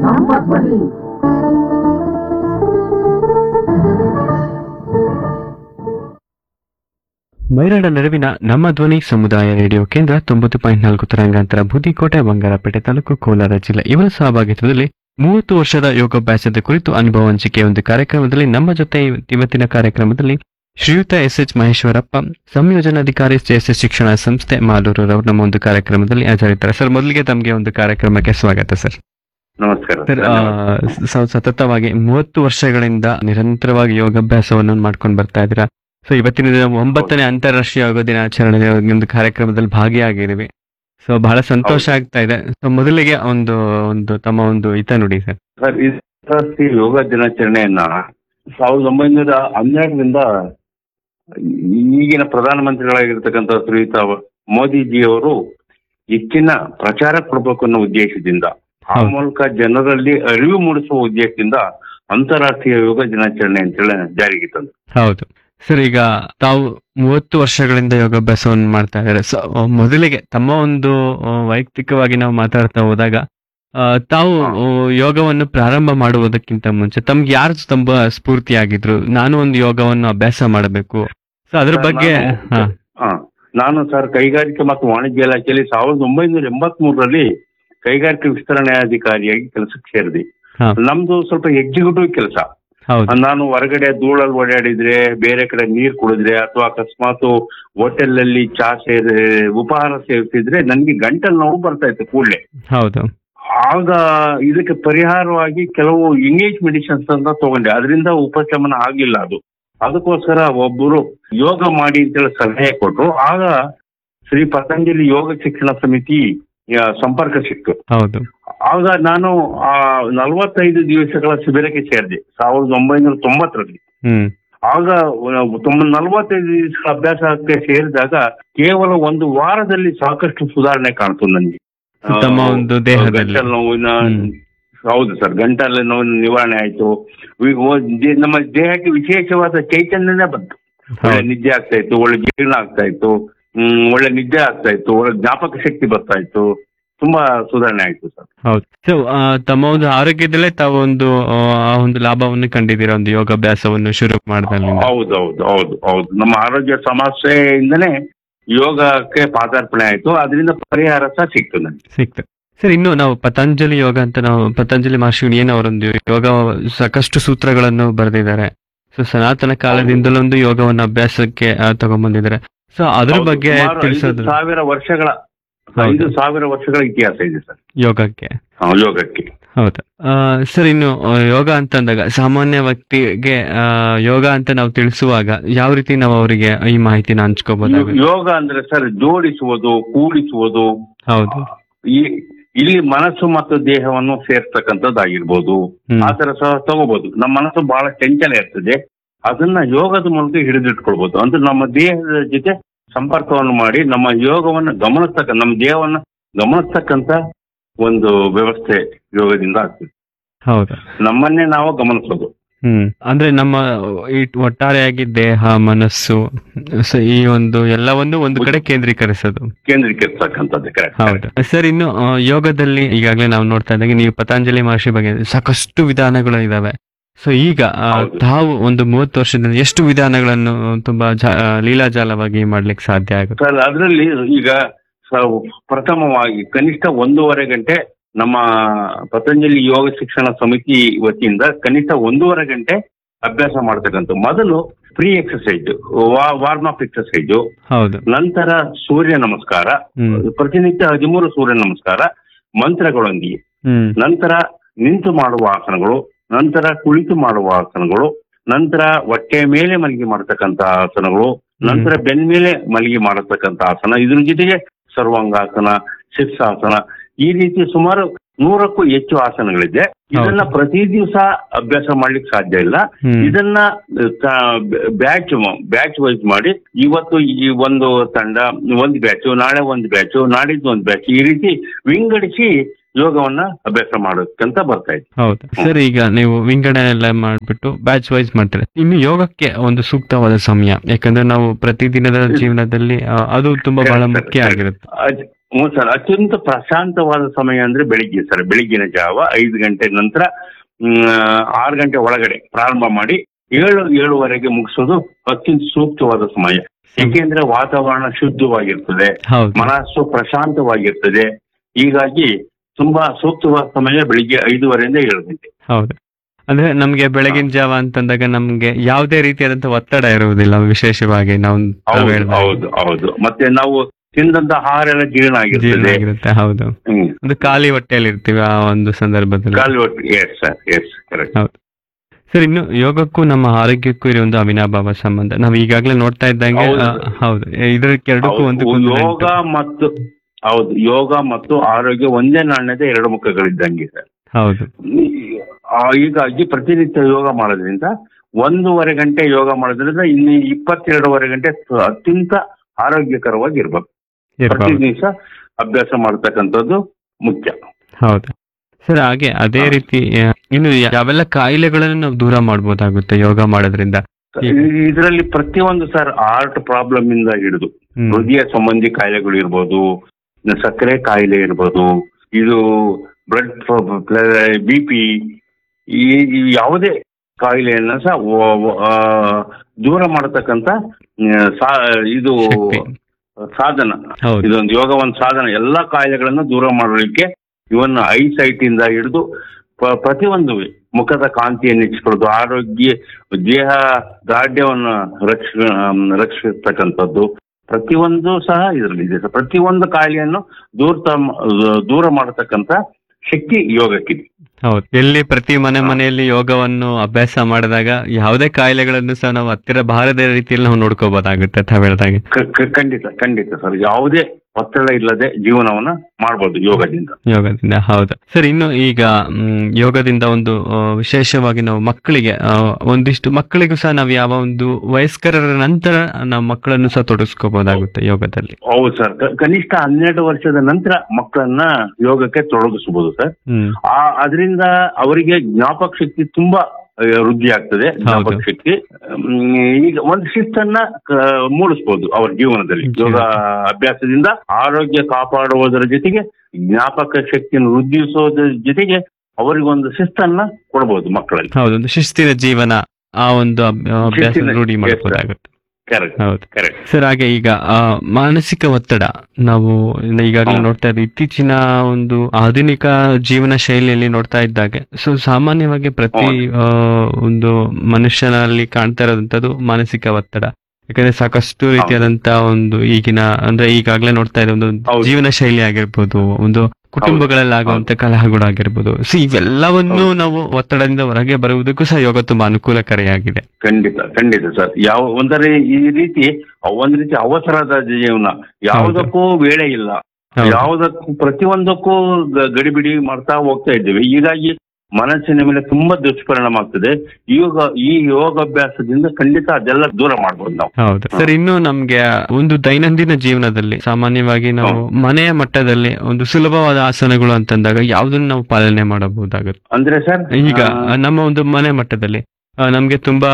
ಸಂಪತ್ಪಡಿ ಮೈರಾಡ ನಡುವಿನ ನಮ್ಮ ಧ್ವನಿ ಸಮುದಾಯ ರೇಡಿಯೋ ಕೇಂದ್ರ ತೊಂಬತ್ತು ಪಾಯಿಂಟ್ ನಾಲ್ಕು ತರಂಗಾಂತರ ಬೂದಿಕೋಟೆ ಬಂಗಾರಪೇಟೆ ತಾಲೂಕು ಕೋಲಾರ ಜಿಲ್ಲೆ ಇವರ ಸಹಭಾಗಿತ್ವದಲ್ಲಿ ಮೂವತ್ತು ವರ್ಷದ ಯೋಗಾಭ್ಯಾಸದ ಕುರಿತು ಅನುಭವ ಹಂಚಿಕೆ ಒಂದು ಕಾರ್ಯಕ್ರಮದಲ್ಲಿ ನಮ್ಮ ಜೊತೆ ಇವ- ಇವತ್ತಿನ ಕಾರ್ಯಕ್ರಮದಲ್ಲಿ ಶ್ರೀಯುತ ಎಸ್ ಎಚ್ ಮಹೇಶ್ವರಪ್ಪ ಸಂಯೋಜನಾಧಿಕಾರಿ ಎಸ್ ಎಸ್ ಶಿಕ್ಷಣ ಸಂಸ್ಥೆ ಮಾಲೂರು ರವರು ನಮ್ಮ ಒಂದು ಕಾರ್ಯಕ್ರಮದಲ್ಲಿ ಹಾಜರಿದ್ದಾರೆ ಸರ್ ಮೊದಲಿಗೆ ತಮಗೆ ಒಂದು ಕಾರ್ಯಕ್ರಮಕ್ಕೆ ಸ್ವಾಗತ ಸರ್ ನಮಸ್ಕಾರ ಸರ್ ಆ, ಸ- ಸತತವಾಗಿ ಮೂವತ್ತು ವರ್ಷಗಳಿಂದ ನಿರಂತರವಾಗಿ ಯೋಗಾಭ್ಯಾಸವನ್ನು ಮಾಡ್ಕೊಂಡು ಬರ್ತಾ ಇದ್ದೀರಾ ಸೊ ಇವತ್ತಿನ ದಿನ ಒಂಬತ್ತನೇ ಅಂತಾರಾಷ್ಟ್ರೀಯ ಯೋಗ ದಿನಾಚರಣೆ ಒಂದು ಕಾರ್ಯಕ್ರಮದಲ್ಲಿ ಭಾಗಿಯಾಗಿದ್ದೀವಿ ಸೊ ಬಹಳ ಸಂತೋಷ ಆಗ್ತಾ ಇದೆ ಸೊ ಮೊದಲಿಗೆ ಒಂದು ಒಂದು ತಮ್ಮ ಒಂದು ಹಿತ ನುಡಿ ಸರ್ ಸರ್ ಈ ಅಂತಾರಾಷ್ಟ್ರೀಯ ಯೋಗ ದಿನಾಚರಣೆಯನ್ನ ಸಾವಿರದ ಒಂಬೈನೂರ ಹನ್ನೆರಡರಿಂದ ಈಗಿನ ಪ್ರಧಾನಮಂತ್ರಿಗಳಾಗಿರ್ತಕ್ಕಂಥ ಶ್ರೀಯುತ ಮೋದಿಜಿಯವರು ಹೆಚ್ಚಿನ ಪ್ರಚಾರ ಕೊಡಬೇಕು ಅನ್ನೋ ಉದ್ದೇಶದಿಂದ ಆ ಹೌದು. ಮೂಲಕ ಜನರಲ್ಲಿ ಅರಿವು ಮೂಡಿಸುವ ಉದ್ದೇಶದಿಂದ ಅಂತಾರಾಷ್ಟ್ರೀಯ ಯೋಗ ದಿನಾಚರಣೆ ಅಂತೇಳಿ ಜಾರಿಗೆ ತಂದ್ರು ಹೌದು ಸರ್ ಈಗ ತಾವು ಮೂವತ್ತು ವರ್ಷಗಳಿಂದ ಯೋಗಾಭ್ಯಾಸವನ್ನು ಮಾಡ್ತಾ ಇದ್ದಾರೆ ಸೊ ಮೊದಲಿಗೆ ತಮ್ಮ ಒಂದು ಆ, ವೈಯಕ್ತಿಕವಾಗಿ ನಾವು ಮಾತಾಡ್ತಾ ಹೋದಾಗ ಆ, ತಾವು ಆ, ಯೋಗವನ್ನು ಪ್ರಾರಂಭ ಮಾಡುವುದಕ್ಕಿಂತ ಮುಂಚೆ ತಮ್ಗೆ ಯಾರು ತುಂಬಾ ಸ್ಫೂರ್ತಿಯಾಗಿದ್ರು ನಾನು ಒಂದು ಯೋಗವನ್ನು ಅಭ್ಯಾಸ ಮಾಡಬೇಕು ಸೊ ಅದ್ರ ಸರ್, ಬಗ್ಗೆ ನಾನು- ಹಾ ಹಾ ನಾನು ಸರ್ ಕೈಗಾರಿಕೆ ಮತ್ತು ವಾಣಿಜ್ಯ ಇಲಾಖೆಯಲ್ಲಿ ಸಾವಿರದ ಒಂಬೈನೂರ ಎಂಬತ್ ಮೂರರಲ್ಲಿ ಕೈಗಾರಿಕೆ ವಿಸ್ತರಣಾಧಿಕಾರಿಯಾಗಿ ಕೆಲಸಕ್ಕೆ ಸೇರಿದೆ ಹಾ. ನಮ್ದು ಸ್ವಲ್ಪ ಎಕ್ಸಿಕ್ಯೂಟಿವ್ ಕೆಲಸ ಹೌದು ನಾನು ಹೊರಗಡೆ ಧೂಳಲ್ಲಿ ಓಡಾಡಿದ್ರೆ ಬೇರೆ ಕಡೆ ನೀರ್ ಕುಡಿದ್ರೆ ಅಥವಾ ಅಕಸ್ಮಾತ್ ಹೋಟೆಲ್ ಅಲ್ಲಿ ಚಾ ಸೇರಿ ಉಪಹಾರ ಸೇವಿಸಿದ್ರೆ ನನ್ಗೆ ಗಂಟಲ್ ನೋವು ಬರ್ತಾ ಇತ್ತು ಕೂಡಲೇ ಹೌದು ಆಗ ಇದಕ್ಕೆ ಪರಿಹಾರವಾಗಿ ಕೆಲವು ಇಂಗ್ಲಿಷ್ ಮೆಡಿಸಿನ್ಸ್ ಅಂತ ತಗೊಂಡೆ ಅದರಿಂದ ಉಪಶಮನ ಆಗ್ಲಿಲ್ಲ ಅದು ಅದಕ್ಕೋಸ್ಕರ ಒಬ್ಬರು ಯೋಗ ಮಾಡಿ ಅಂತೇಳಿ ಸಲಹೆ ಕೊಟ್ರು ಆಗ ಶ್ರೀ ಪತಂಜಲಿ ಯೋಗ ಶಿಕ್ಷಣ ಸಮಿತಿ ಆ, ಸಂಪರ್ಕ ಸಿಕ್ತು ಹೌದು ಆಗ ನಾನು ಆ ನಲವತ್ತೈದು ದಿವಸಗಳ ಶಿಬಿರಕ್ಕೆ ಸೇರಿದೆ ಸಾವಿರದ ಒಂಬೈನೂರ ತೊಂಬತ್ತರಲ್ಲಿ ಹ್ಮ್ ಆಗ ತೊಂಬ ನಲವತ್ತೈದು ದಿವಸಗಳ ಅಭ್ಯಾಸಕ್ಕೆ ಸೇರಿದಾಗ ಕೇವಲ ಒಂದು ವಾರದಲ್ಲಿ ಸಾಕಷ್ಟು ಸುಧಾರಣೆ ಕಾಣ್ತು ನನಗೆ ಆ, ತಮ್ಮ ಒಂದು ದೇಹದಲ್ಲಿ. ಗಂಟಲು ನೋವಿನ ಹ್ಮ್. ಹೌದು ಸರ್ ಗಂಟಲು ನೋವಿನ ನಿವಾರಣೆ ಆಯ್ತು ವಿ- ಓ- ದೇ- ನಮ್ಮ ದೇಹಕ್ಕೆ ವಿಶೇಷವಾದ ಚೈತನ್ಯನೇ ಬಂತು ಒಳ್ಳೆ ಹೌದು. ನಿದ್ದೆ ಆಗ್ತಾ ಇತ್ತು ಒಳ್ಳೆ ಜೀರ್ಣ ಆಗ್ತಾ ಇತ್ತು ಹ್ಮ್ ಒಳ್ಳೆ ನಿದ್ದೆ ಆಗ್ತಾ ಇತ್ತು ಒಳ್ಳೆ ಜ್ಞಾಪಕ ಶಕ್ತಿ ಬರ್ತಾ ಇತ್ತು ತುಂಬಾ ಸುಧಾರಣೆ ಆಯ್ತು ಸರ್ ಹೌದು ಸೊ ತಮ್ಮ ಒಂದು ಆರೋಗ್ಯದಲ್ಲೇ ತಾವು ಒಂದು ಆ, ಆ ಒಂದು ಲಾಭವನ್ನು ಕಂಡಿದ್ದೀರಾ ಒಂದು ಯೋಗಾಭ್ಯಾಸವನ್ನು ಶುರು ಮಾಡಿದಲ್ಲಿ ಹೌದು ಹೌದು ಹೌದು ಹೌದು ನಮ್ಮ ಆರೋಗ್ಯ ಸಮಸ್ಯೆಯಿಂದನೇ ಯೋಗಕ್ಕೆ ಪಾದಾರ್ಪಣೆ ಆಯ್ತು ಅದರಿಂದ ಪರಿಹಾರ ಸಹ ಸಿಕ್ತು ನನಗೆ ಸಿಕ್ತು ಸರ್ ಇನ್ನು ನಾವು ಪತಂಜಲಿ ಯೋಗ ಅಂತ ನಾವು ಪತಂಜಲಿ ಮಹರ್ಷಿ ಏನು ಅವರೊಂದು ಯೋಗ ಸಾಕಷ್ಟು ಸೂತ್ರಗಳನ್ನು ಬರೆದಿದ್ದಾರೆ ಸೊ ಸನಾತನ ಕಾಲದಿಂದಲೂ ಒಂದು ಯೋಗವನ್ನು ಅಭ್ಯಾಸಕ್ಕೆ ಆ, ತಗೊಂಡ್ಬಂದಿದ್ದಾರೆ ಸೊ ಅದ್ರ ಹೌದು, ಬಗ್ಗೆ ಸುಮಾರು ಐದು ತಿಳಿಸೋದು ಸಾವಿರ ವರ್ಷಗಳ ಹೌದು. ಐದು ಸಾವಿರ ವರ್ಷಗಳ ಇತಿಹಾಸ ಇದೆ ಸರ್ ಯೋಗಕ್ಕೆ ಹಾ, ಯೋಗಕ್ಕೆ ಹೌದು ಆ, ಸರ್ ಇನ್ನು ಆ, ಯೋಗ ಅಂತಂದಾಗ ಸಾಮಾನ್ಯ ವ್ಯಕ್ತಿಗೆ ಆ, ಯೋಗ ಅಂತ ನಾವು ತಿಳಿಸುವಾಗ ಯಾವ ರೀತಿ ನಾವು ಅವರಿಗೆ ಈ ಮಾಹಿತಿನ ಹಂಚ್ಕೋಬಹುದಾಗುತ್ತೆ ಯೋಗ ಅಂದ್ರೆ ಸರ್ ಜೋಡಿಸುವುದು ಕೂಡಿಸುವುದು ಹೌದು ಈ ಇಲ್ಲಿ ಮನಸ್ಸು ಮತ್ತು ದೇಹವನ್ನು ಸೇರ್ತಕ್ಕಂಥದ್ದಾಗಿರ್ಬೋದು ಹ್ಮ್. ಆ ತರ ಸಹ ತಗೋಬಹುದು ನಮ್ಮ ಮನಸ್ಸು ಬಹಳ ಚಂಚಲ ಇರ್ತದೆ ಅದನ್ನ ಯೋಗದ ಮೂಲಕ ಹಿಡಿದಿಟ್ಕೊಳ್ಬಹುದು ಅಂದ್ರೆ ನಮ್ಮ ದೇಹದ ಜೊತೆ ಸಂಪರ್ಕವನ್ನು ಮಾಡಿ ನಮ್ಮ ಯೋಗವನ್ನು ಗಮನಿಸ್ತಕ್ಕ ನಮ್ಮ ದೇಹವನ್ನ ಗಮನಿಸ್ತಕ್ಕಂತ ಒಂದು ವ್ಯವಸ್ಥೆ ಯೋಗದಿಂದ ಆಗ್ತದೆ ಹೌದು ನಮ್ಮನ್ನೇ ನಾವು ಗಮನಿಸೋದು ಹ್ಮ್ ಅಂದ್ರೆ ನಮ್ಮ ಈ ಒಟ್ಟಾರೆಯಾಗಿ ದೇಹ ಮನಸ್ಸು ಸೊ ಈ ಒಂದು ಎಲ್ಲವನ್ನು ಒಂದು ಕಡೆ ಕೇಂದ್ರೀಕರಿಸೋದು ಕೇಂದ್ರೀಕರಿಸ್ತಕ್ಕಂಥದ್ದು ಕರೆಕ್ಟ್ ಹೌದು ಸರ್ ಇನ್ನು ಆ, ಯೋಗದಲ್ಲಿ ಈಗಾಗಲೇ ನಾವು ನೋಡ್ತಾ ಇದ್ದಾಗ ನೀವು ಪತಂಜಲಿ ಮಹರ್ಷಿ ಬಗ್ಗೆ ಸಾಕಷ್ಟು ವಿಧಾನಗಳು ಇದಾವೆ ಸೊ ಈಗ ಆ, ಹೌದು. ತಾವು ಒಂದು ಮೂವತ್ತು ವರ್ಷದಿಂದ ಎಷ್ಟು ವಿಧಾನಗಳನ್ನು ತುಂಬಾ ಜಾ- ಆ, ಲೀಲಾಜಾಲವಾಗಿ ಮಾಡ್ಲಿಕ್ಕೆ ಸಾಧ್ಯ ಆಗುತ್ತೆ ಸರ್ ಅದರಲ್ಲಿ ಈಗ ಸ- ಪ್ರಥಮವಾಗಿ ಕನಿಷ್ಠ ಒಂದೂವರೆ ಗಂಟೆ ನಮ್ಮ ಪತಂಜಲಿ ಯೋಗ ಶಿಕ್ಷಣ ಸಮಿತಿ ವತಿಯಿಂದ ಕನಿಷ್ಠ ಒಂದೂವರೆ ಗಂಟೆ ಅಭ್ಯಾಸ ಮಾಡ್ತಕ್ಕಂಥ ಮೊದಲು free exercise warm up exercise ಹೌದು ನಂತರ ಸೂರ್ಯ ನಮಸ್ಕಾರ ಹ್ಮ್ ಪ್ರತಿನಿತ್ಯ ಹದಿಮೂರು ಸೂರ್ಯ ನಮಸ್ಕಾರ ಮಂತ್ರಗಳೊಂದಿಗೆ ಹ್ಮ್ ನಂತರ ನಿಂತು ಮಾಡುವ ಆಸನಗಳು ನಂತರ ಕುಳಿತು ಮಾಡುವ ಆಸನಗಳು ನಂತರ ಹೊಟ್ಟೆ ಮೇಲೆ ಮಲಗಿ ಮಾಡತಕ್ಕಂತ ಆಸನಗಳು ನಂತರ ಬೆನ್ ಮೇಲೆ ಮಲಗಿ ಮಾಡತಕ್ಕಂತ ಆಸನ ಇದ್ರ ಜೊತೆಗೆ ಸರ್ವಾಂಗಾಸನ ಶೀರ್ಷಾಸನ ಈ ರೀತಿ ಸುಮಾರು ನೂರಕ್ಕೂ ಹೆಚ್ಚು ಆಸನಗಳಿದೆ ಇದನ್ನ ಪ್ರತಿ ದಿವಸ ಅಭ್ಯಾಸ ಮಾಡ್ಲಿಕ್ಕೆ ಸಾಧ್ಯ ಇಲ್ಲ ಹ್ಮ್ ಇದನ್ನ ಬ್ಯಾಚ್ ಬ್ಯಾಚ್ ವೈಸ್ ಮಾಡಿ ಇವತ್ತು ಈ ಒಂದು ತಂಡ ಒಂದು ಬ್ಯಾಚ್ ನಾಳೆ ಒಂದು ಬ್ಯಾಚ್ ನಾಡಿದ್ದು ಒಂದು ಬ್ಯಾಚ್ ಈ ರೀತಿ ವಿಂಗಡಿಸಿ ಯೋಗವನ್ನ ಅಭ್ಯಾಸ ಮಾಡೋಕ್ಕಂತ ಬರ್ತಾ ಇದೆ ಹೌದು ಸರ್ ಈಗ ನೀವು ವಿಂಗಡಣೆ ಎಲ್ಲ ಮಾಡ್ಬಿಟ್ಟು ಬ್ಯಾಚ್ ವೈಸ್ ಮಾಡ್ತೀರಾ ಇನ್ನು ಯೋಗಕ್ಕೆ ಒಂದು ಸೂಕ್ತವಾದ ಸಮಯ ಯಾಕಂದ್ರೆ ನಾವು ಪ್ರತಿದಿನದ ಜೀವನದಲ್ಲಿ ಆ, ಅದು ತುಂಬಾ ಬಹಳ ಮುಖ್ಯ ಆಗಿರುತ್ತೆ ಅದ್- ಹ್ಞೂ ಸರ್ ಅತ್ಯಂತ ಪ್ರಶಾಂತವಾದ ಸಮಯ ಅಂದ್ರೆ ಬೆಳಿಗ್ಗೆ ಸರ್ ಬೆಳಿಗ್ಗಿನ ಜಾವ ಐದು ಗಂಟೆ ನಂತರ ಮ್, ಆರು ಗಂಟೆ ಒಳಗಡೆ ಪ್ರಾರಂಭ ಮಾಡಿ ಏಳು ಏಳುವರೆಗೆ ಮುಗಿಸೋದು ಅತ್ಯಂತ ಸೂಕ್ತವಾದ ಸಮಯ ಏಕೆಂದ್ರೆ ವಾತಾವರಣ ಶುದ್ಧವಾಗಿರ್ತದೆ ಹೌದು ಮನಸ್ಸು ಪ್ರಶಾಂತವಾಗಿರ್ತದೆ ಹೀಗಾಗಿ ತುಂಬಾ ಸೂಕ್ತವಾದ ಸಮಯ ಬೆಳಿಗ್ಗೆ ಐದೂವರೆಯಿಂದ ಏಳು ಗಂಟೆ ಹೌದು ಅಂದ್ರೆ ನಮ್ಗೆ ಬೆಳಗಿನ ಜಾವ ಅಂತಂದಾಗ ನಮ್ಗೆ ಯಾವುದೇ ರೀತಿಯಾದಂತ ಒತ್ತಡ ಇರುವುದಿಲ್ಲ ವಿಶೇಷವಾಗಿ ನಾವು ತಾವು ಹೌದು ಹೇಳ್ದಾಗೆ. ಹೌದು ಹೌದು ಮತ್ತೆ ನಾವು ತಿಂದಂತ ಆಹಾರ ಎಲ್ಲ ಜೀರ್ಣ ಜೀರ್ಣ ಆಗಿರ್ತದೆ ಆಗಿರುತ್ತೆ ಹೌದು ಹ್ಮ್ ಒಂದು ಖಾಲಿ ಹೊಟ್ಟೆಯಲ್ಲಿ ಇರ್ತೀವಿ ಆ ಒಂದು ಸಂದರ್ಭದಲ್ಲಿ ಕಾಲು yes sir yes correct sir ಇನ್ನು ಯೋಗಕ್ಕೂ ನಮ್ಮ ಆರೋಗ್ಯಕ್ಕೂ ಇರೋ ಒಂದು ಅವಿನಾಭಾವ ಸಂಬಂಧ ನಾವು ಈಗಾಗಲೇ ನೋಡ್ತಾ ಇದ್ದಂಗೆ ಹೌದು. ಆ, ಹೌದು ಇದ್ರ ಎರಡಕ್ಕೂ ಒಂದು ಯೋಗ ಮತ್ತು ಹೌದು ಯೋಗ ಮತ್ತು ಆರೋಗ್ಯ ಒಂದೇ ನಾಣ್ಯದ ಎರಡು ಮುಖಗಳಿದ್ದಂಗೆ ಸರ್ ಹೌದು ಆ, ಹೀಗಾಗಿ ಪ್ರತಿನಿತ್ಯ ಯೋಗ ಮಾಡೋದ್ರಿಂದ ಒಂದೂವರೆ ಗಂಟೆ ಯೋಗ ಮಾಡೋದ್ರಿಂದ ಇನ್ನು ಇಪ್ಪತ್ತೆರಡೂವರೆ ಗಂಟೆ ಅತ್ಯಂತ ಆರೋಗ್ಯಕರವಾಗಿ ಇರ್ಬೇಕು ಪ್ರತಿ ಇರ್ಬೋದು ದಿವಸ ಅಭ್ಯಾಸ ಮಾಡತಕ್ಕಂಥದ್ದು ಮುಖ್ಯ ಹೌದು ಸರ್ ಹಾಗೆ ಅದೇ ರೀತಿ ಆ, ಇನ್ನು ಯಾವೆಲ್ಲ ಕಾಯಿಲೆಗಳನ್ನು ನಾವು ದೂರ ಮಾಡ್ಬೋದಾಗುತ್ತೆ ಯೋಗ ಮಾಡೋದ್ರಿಂದ ಇದರಲ್ಲಿ ಪ್ರತಿಯೊಂದು ಸರ್ ಆರ್ಟ್ ಪ್ರಾಬ್ಲಮ್ ಇಂದ ಹಿಡಿದು ಹ್ಮ್. ಹೃದಯ ಸಂಬಂಧಿ ಕಾಯಿಲೆಗಳು ಇರ್ಬೋದು ಸಕ್ಕರೆ ಕಾಯಿಲೆ ಇರ್ಬೋದು ಇದು ಬ್ಲಡ್ ಬಿ ಪಿ ಈ ಈ ಯಾವುದೇ ಕಾಯಿಲೆಯನ್ನ ಸಹ ವ- ವ- ಆ, ದೂರ ಮಾಡತಕ್ಕಂತ ಆ, ಸಾ- ಇದು ಶಕ್ತಿ. ಸಾಧನ ಹೌದು ಇದೊಂದು ಯೋಗ ಒಂದು ಸಾಧನ ಎಲ್ಲಾ ಕಾಯಿಲೆಗಳನ್ನ ದೂರ ಮಾಡಲಿಕ್ಕೆ ಇವನ್ನ ಐ ಸೈಟ್ ಇಂದ ಹಿಡಿದು ಪ- ಪ್ರತಿಯೊಂದು ಮುಖದ ಕಾಂತಿಯನ್ನು ಹೆಚ್ಚಿಕೊಳ್ಳೋದು ಆರೋಗ್ಯ ದೇಹ ದಾಢ್ಯವನ್ನು ರಕ್ಷ ರಕ್ಷಿಸ್ತಕ್ಕಂಥದ್ದು ಪ್ರತಿಯೊಂದು ಸಹ ಇದರಲ್ಲಿದೆ ಸರ್ ಪ್ರತಿಯೊಂದು ಕಾಯಿಲೆಯನ್ನು ದೂರ ದೂರ ಮಾಡತಕ್ಕಂತ ಶಕ್ತಿ ಯೋಗಕ್ಕಿದೆ ಹೌದು ಎಲ್ಲಿ ಪ್ರತಿ ಮನೆ ಮನೆಯಲ್ಲಿ ಯೋಗವನ್ನು ಅಭ್ಯಾಸ ಮಾಡಿದಾಗ ಯಾವುದೇ ಕಾಯಿಲೆಗಳನ್ನು ಸಹ ನಾವು ಹತ್ತಿರ ಬಾರದ ರೀತಿಯಲ್ಲಿ ನಾವು ನೋಡ್ಕೋಬಹುದಾಗುತ್ತೆ ತಾವ್ ಹೇಳ್ದಾಗೆ ಕ- ಕ- ಖಂಡಿತ ಖಂಡಿತ ಸರ್ ಯಾವುದೇ ಒತ್ತಡ ಇಲ್ಲದೆ ಜೀವನವನ್ನ ಮಾಡ್ಬೋದು ಯೋಗದಿಂದ ಯೋಗದಿಂದ ಹೌದು ಸರ್ ಇನ್ನು ಈಗ ಮ್, ಯೋಗದಿಂದ ಒಂದು ಆ, ವಿಶೇಷವಾಗಿ ನಾವು ಮಕ್ಕಳಿಗೆ ಆ, ಒಂದಿಷ್ಟು ಮಕ್ಕಳಿಗೂ ಸಹ ನಾವು ಯಾವ ಒಂದು ವಯಸ್ಕರರ ನಂತರ ನಾವು ಮಕ್ಕಳನ್ನು ಸಹ ತೊಡಗಿಸ್ಕೋಬಹುದಾಗುತ್ತೆ ಯೋಗದಲ್ಲಿ ಹೌದು ಸರ್ ಕ- ಕನಿಷ್ಠ ಹನ್ನೆರಡು ವರ್ಷದ ನಂತರ ಮಕ್ಕಳನ್ನ ಯೋಗಕ್ಕೆ ತೊಡಗಿಸಬಹುದು ಸರ್ ಹ್ಮ್ ಆ ಅದರಿಂದ ಅವರಿಗೆ ಜ್ಞಾಪಕ ಶಕ್ತಿ ತುಂಬಾ ಆ, ವೃದ್ಧಿ ಆಗ್ತದೆ ಜ್ಞಾಪಕ ಶಕ್ತಿ ಹ್ಮ್, ಈಗ ಒಂದು ಶಿಸ್ತನ್ನ ಕ- ಮೂಡಿಸ್ಬೋದು ಅವ್ರ ಜೀವನದಲ್ಲಿ ಜೀವನ. ಯೋಗ ಅಭ್ಯಾಸದಿಂದ ಆರೋಗ್ಯ ಕಾಪಾಡುವುದರ ಜೊತೆಗೆ ಜ್ಞಾಪಕ ಶಕ್ತಿಯನ್ನು ವೃದ್ಧಿಸೋದ್ರ ಜೊತೆಗೆ ಅವರಿಗೊಂದು ಶಿಸ್ತನ್ನ ಕೊಡಬಹುದು ಮಕ್ಕಳಲ್ಲಿ ಹೌದು ಒಂದು ಶಿಸ್ತಿನ ಜೀವನ ಆ ಒಂದು ಅಭ್- ಅಭ್ಯಾಸ ಶಿಸ್ತಿನ- ರೂಢಿ yes, sir. ಮಾಡಬಹುದಾಗುತ್ತೆ ಕರೆಕ್ಟ್ ಹೌದು ಕರೆಕ್ಟ್ ಸರ್ ಹಾಗೆ ಈಗ ಆ, ಮಾನಸಿಕ ಒತ್ತಡ ನಾವು ಈಗಾಗಲೇ ಹೌದು. ನೋಡ್ತಾ ಇದ್ದೀವಿ ಇತ್ತೀಚಿನ ಒಂದು ಆಧುನಿಕ ಜೀವನ ಶೈಲಿಯಲ್ಲಿ ನೋಡ್ತಾ ಇದ್ದಾಗೆ ಸೊ ಸಾಮಾನ್ಯವಾಗಿ ಪ್ರತಿ ಆ, ಒಂದು ಮನುಷ್ಯನಲ್ಲಿ ಕಾಣ್ತಾ ಇರೋದಂಥದ್ದು ಮಾನಸಿಕ ಒತ್ತಡ ಯಾಕಂದ್ರೆ ಸಾಕಷ್ಟು ರೀತಿಯಾದಂತ ಒಂದು ಈಗಿನ ಅಂದ್ರೆ ಈಗಾಗಲೇ ನೋಡ್ತಾ ಇರೋ ಒಂದು ಹೌದು. ಜೀವನ ಶೈಲಿ ಆಗಿರ್ಬೋದು ಒಂದು ಕುಟುಂಬಗಳಲ್ಲಿ ಆಗುವಂತ ಕಲಹಗಳಾಗಿರ್ಬೋದು ಸೊ ಇವೆಲ್ಲವನ್ನು ನಾವು ಒತ್ತಡದಿಂದ ಹೊರಗೆ ಬರುವುದಕ್ಕೂ ಸಹ ಯೋಗ ತುಂಬಾ ಅನುಕೂಲಕಾರಿಯಾಗಿದೆ ಖಂಡಿತ ಖಂಡಿತ ಸರ್ ಯಾವ ಒಂದರೆ ಈ ರೀತಿ ಒಂದ್ ರೀತಿ ಅವಸರದ ಜೀವನ ಯಾವುದಕ್ಕೂ ವೇಳೆ ಇಲ್ಲ ಹೌದು. ಯಾವುದಕ್ಕೂ ಪ್ರತಿಯೊಂದಕ್ಕೂ ಗ- ಗಡಿಬಿಡಿ ಮಾಡ್ತಾ ಹೋಗ್ತಾ ಇದ್ದೇವೆ ಹೀಗಾಗಿ ಮನಸ್ಸಿನ ಮೇಲೆ ತುಂಬಾ ದುಷ್ಪರಿಣಾಮ ಆಗ್ತದೆ ಯೋಗ ಈ ಯೋಗಾಭ್ಯಾಸದಿಂದ ಖಂಡಿತ ಅದೆಲ್ಲ ದೂರ ಮಾಡ್ಬೋದು ನಾವು ಹೌದು ಸರ್ ಇನ್ನು ನಮ್ಗೆ ಒಂದು ದೈನಂದಿನ ಜೀವನದಲ್ಲಿ ಸಾಮಾನ್ಯವಾಗಿ ನಾವು ಮನೆಯ ಮಟ್ಟದಲ್ಲಿ ಒಂದು ಸುಲಭವಾದ ಆಸನಗಳು ಅಂತಂದಾಗ ಯಾವ್ದನ್ನ ನಾವು ಪಾಲನೆ ಮಾಡಬಹುದಾಗುತ್ತೆ ಅಂದ್ರೆ ಸರ್ ಈಗ ಆ, ನಮ್ಮ ಒಂದು ಮನೆ ಮಟ್ಟದಲ್ಲಿ ಆ, ನಮ್ಗೆ ತುಂಬಾ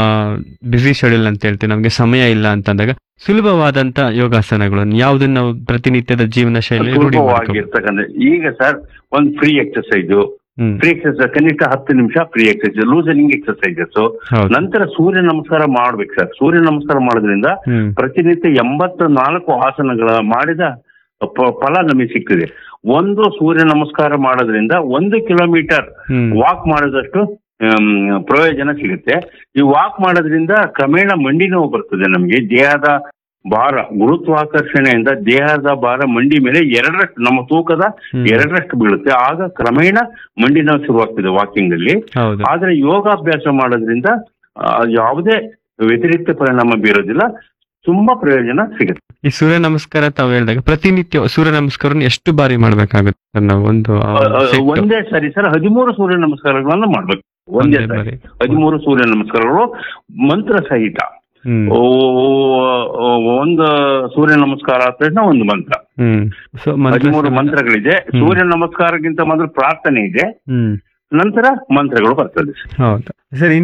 ಬಿಸಿ ಶೆಡ್ಯೂಲ್ ಅಂತ ಹೇಳ್ತೀವಿ ನಮ್ಗೆ ಸಮಯ ಇಲ್ಲ ಅಂತಂದಾಗ ಸುಲಭವಾದಂತ ಯೋಗಾಸನಗಳನ್ನು ಯಾವ್ದನ್ನ ನಾವು ಪ್ರತಿನಿತ್ಯದ ಜೀವನ ಶೈಲಿ ರೂಢಿ ಮಾಡ್ಕೋಬಹುದು ಸುಲಭವಾಗಿರ್ತಕ್ಕಂಥ ಈಗ ಸರ್ ಒಂದು free exercise hmm free exercise ಕನಿಷ್ಠ ಹತ್ತು ನಿಮಿಷ ಫ್ರೀ ಎಕ್ಸರ್ಸೈಸ್ ಲೂಸನಿಂಗ್ ಎಕ್ಸರ್ಸೈಸಸ್ ಹೌದು ನಂತರ ಸೂರ್ಯ ನಮಸ್ಕಾರ ಮಾಡ್ಬೇಕು ಸರ್ ಸೂರ್ಯ ನಮಸ್ಕಾರ ಮಾಡೋದ್ರಿಂದ ಹ್ಮ್ ಪ್ರತಿನಿತ್ಯ ಎಂಬತ್ತ ನಾಲ್ಕು ಆಸನಗಳ ಮಾಡಿದ ಪ- ಫಲ ನಮಗೆ ಸಿಗ್ತದೆ ಒಂದು ಸೂರ್ಯ ನಮಸ್ಕಾರ ಮಾಡೋದ್ರಿಂದ ಒಂದು ಕಿಲೋಮೀಟರ್ ಹ್ಮ್ ವಾಕ್ ಮಾಡೋದಷ್ಟು ಆಮ್, ಪ್ರಯೋಜನ ಸಿಗುತ್ತೆ ಈ ವಾಕ್ ಮಾಡೋದ್ರಿಂದ ಕ್ರಮೇಣ ಮಂಡಿ ನೋವು ಬರ್ತದೆ ನಮಗೆ ದೇಹದ ಭಾರ ಗುರುತ್ವಾಕರ್ಷಣೆಯಿಂದ ದೇಹದ ಭಾರ ಮಂಡಿ ಮೇಲೆ ಎರಡರಷ್ಟು ನಮ್ಮ ತೂಕದ ಹ್ಮ್. ಎರಡರಷ್ಟು ಬೀಳುತ್ತೆ ಆಗ ಕ್ರಮೇಣ ಮಂಡಿ ನೋವು ಶುರುವಾಗ್ತದೆ ವಾಕಿಂಗ್ ಅಲ್ಲಿ ಹೌದು ಆದ್ರೆ ಯೋಗಾಭ್ಯಾಸ ಮಾಡೋದ್ರಿಂದ ಆ, ಯಾವುದೇ ವ್ಯತಿರಿಕ್ತ ಪರಿಣಾಮ ಬೀರೋದಿಲ್ಲ ತುಂಬಾ ಪ್ರಯೋಜನ ಸಿಗುತ್ತೆ ಈ ಸೂರ್ಯ ನಮಸ್ಕಾರ ತಾವು ಹೇಳಿದಾಗ ಪ್ರತಿನಿತ್ಯ ಸೂರ್ಯ ನಮಸ್ಕಾರವನ್ನು ಎಷ್ಟು ಬಾರಿ ಮಾಡ್ಬೇಕಾಗುತ್ತೆ ಸರ್ ನಾವು ಒಂದು ಆ, ಆ, ಆ, set. ಒಂದೇ ಸರಿ ಸರ್ ಹದಿಮೂರು ಸೂರ್ಯ ನಮಸ್ಕಾರಗಳನ್ನ ಮಾಡ್ಬೇಕು ಒಂದೇ ಒಂದೇ ಸರಿ ಬಾರಿ ಹದಿಮೂರು ಸೂರ್ಯ ನಮಸ್ಕಾರಗಳು ಮಂತ್ರ ಸಹಿತ ಹ್ಮ್ ಓ, ಓ, ಒಂದು ಸೂರ್ಯ ನಮಸ್ಕಾರ ಆದ ತಕ್ಷಣ ಒಂದು ಮಂತ್ರ ಹ್ಮ್ ಸೊ ಹದಿಮೂರು ಮಂತ್ರಗಳಿದೆ ಸೂರ್ಯ ನಮಸ್ಕಾರಕ್ಕಿಂತ ಮೊದಲು ಪ್ರಾರ್ಥನೆ ಇದೆ ಹ್ಮ್ ನಂತರ ಮಂತ್ರಗಳು ಬರ್ತದೆ ಹೌದು ಸರ್